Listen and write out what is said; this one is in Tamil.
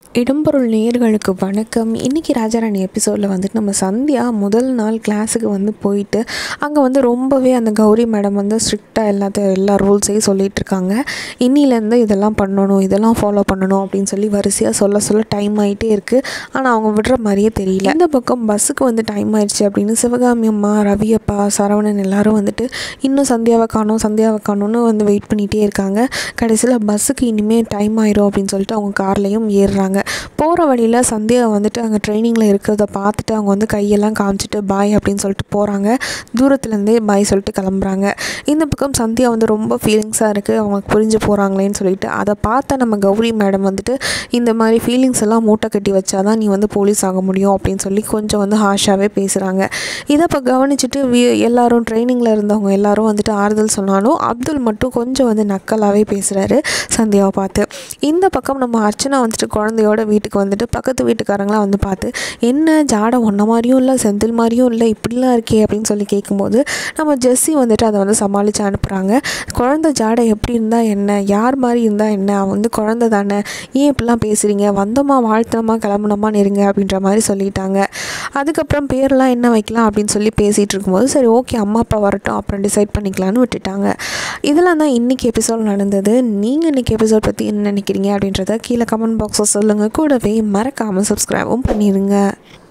இடம்பொருள் நேயர்களுக்கு வணக்கம் இன்றைக்கி ராஜாராணி எபிசோடில் வந்துட்டு நம்ம சந்தியா முதல் நாள் கிளாஸுக்கு வந்து போயிட்டு அங்கே வந்து ரொம்பவே அந்த கௌரி மேடம் வந்து ஸ்ட்ரிக்டாக எல்லாத்தையும் எல்லா ரூல்ஸையும் சொல்லிட்டு இருக்காங்க இன்னிலேருந்து இதெல்லாம் பண்ணணும் இதெல்லாம் ஃபாலோ பண்ணணும் அப்படின்னு சொல்லி வரிசையாக சொல்ல சொல்ல டைம் ஆகிட்டே இருக்குது ஆனால் அவங்க விடுற மாதிரியே தெரியல இந்த பக்கம் பஸ்ஸுக்கு வந்து டைம் ஆயிடுச்சு அப்படின்னு சிவகாமி அம்மா ரவியப்பா சரவணன் எல்லாரும் வந்துட்டு இன்னும் சந்தியாவை காணோம் சந்தியாவை காணோம்னு வந்து வெயிட் பண்ணிகிட்டே இருக்காங்க கடைசியில் பஸ்ஸுக்கு இனிமேல் டைம் ஆயிரும் அப்படின்னு சொல்லிட்டு அவங்க கார்லேயும் ஏறுறாங்க போகிற வழியில் சந்தியா வந்துட்டு அங்கே ட்ரைனிங்கில் இருக்கிறத பார்த்துட்டு அவங்க வந்து கையெல்லாம் காமிச்சிட்டு பாய் அப்படின்னு சொல்லிட்டு போகிறாங்க தூரத்துலேருந்தே பாய் சொல்லிட்டு கிளம்புறாங்க இந்த பக்கம் சந்தியா வந்து ரொம்ப ஃபீலிங்ஸாக இருக்குது அவங்களுக்கு புரிஞ்சு போகிறாங்களேன்னு சொல்லிட்டு அதை பார்த்த நம்ம கௌரி மேடம் வந்துட்டு இந்த மாதிரி ஃபீலிங்ஸ் எல்லாம் மூட்டை கட்டி வச்சாதான் நீ வந்து போலீஸ் ஆக முடியும் அப்படின்னு சொல்லி கொஞ்சம் வந்து ஹாஷாகவே பேசுகிறாங்க இதை இப்போ கவனிச்சுட்டு வி எல்லாரும் ட்ரைனிங்கில் இருந்தவங்க எல்லாரும் வந்துட்டு ஆறுதல் சொன்னாலும் அப்துல் மட்டும் கொஞ்சம் வந்து நக்கலாகவே பேசுகிறாரு சந்தியாவை பார்த்து இந்த பக்கம் நம்ம அர்ச்சனா வந்துட்டு குழந்தையோட வீட்டுக்கு வந்துட்டு பக்கத்து வீட்டுக்காரங்களாம் வந்து பார்த்து என்ன ஜாடை ஒன்றை மாதிரியும் இல்லை செந்தில் மாதிரியும் இல்லை இப்படிலாம் இருக்கே அப்படின்னு சொல்லி கேட்கும்போது நம்ம ஜெஸ்ஸி வந்துட்டு அதை வந்து சமாளித்து அனுப்புகிறாங்க குழந்தை ஜாடை எப்படி இருந்தால் என்ன யார் மாதிரி இருந்தால் என்ன அவன் வந்து குழந்தை தானே ஏன் இப்படிலாம் பேசுகிறீங்க வந்தோமா வாழ்த்தனமா கிளம்புனோமான்னு இருங்க அப்படின்ற மாதிரி சொல்லிட்டாங்க அதுக்கப்புறம் பேர்லாம் என்ன வைக்கலாம் அப்படின்னு சொல்லி பேசிகிட்டு இருக்கும்போது சரி ஓகே அம்மா அப்பா வரட்டும் அப்புறம் டிசைட் பண்ணிக்கலான்னு விட்டுட்டாங்க இதெல்லாம் தான் இன்றைக்கி எபிசோட் நடந்தது நீங்கள் இன்றைக்கி எபிசோட் பற்றி என்ன நினைக்கிறீங்க அப்படின்றத கீழே கமெண்ட் பாக்ஸில் சொல்லுங்கள் கூடவே மறக்காமல் சப்ஸ்கிரைபும் பண்ணிடுங்க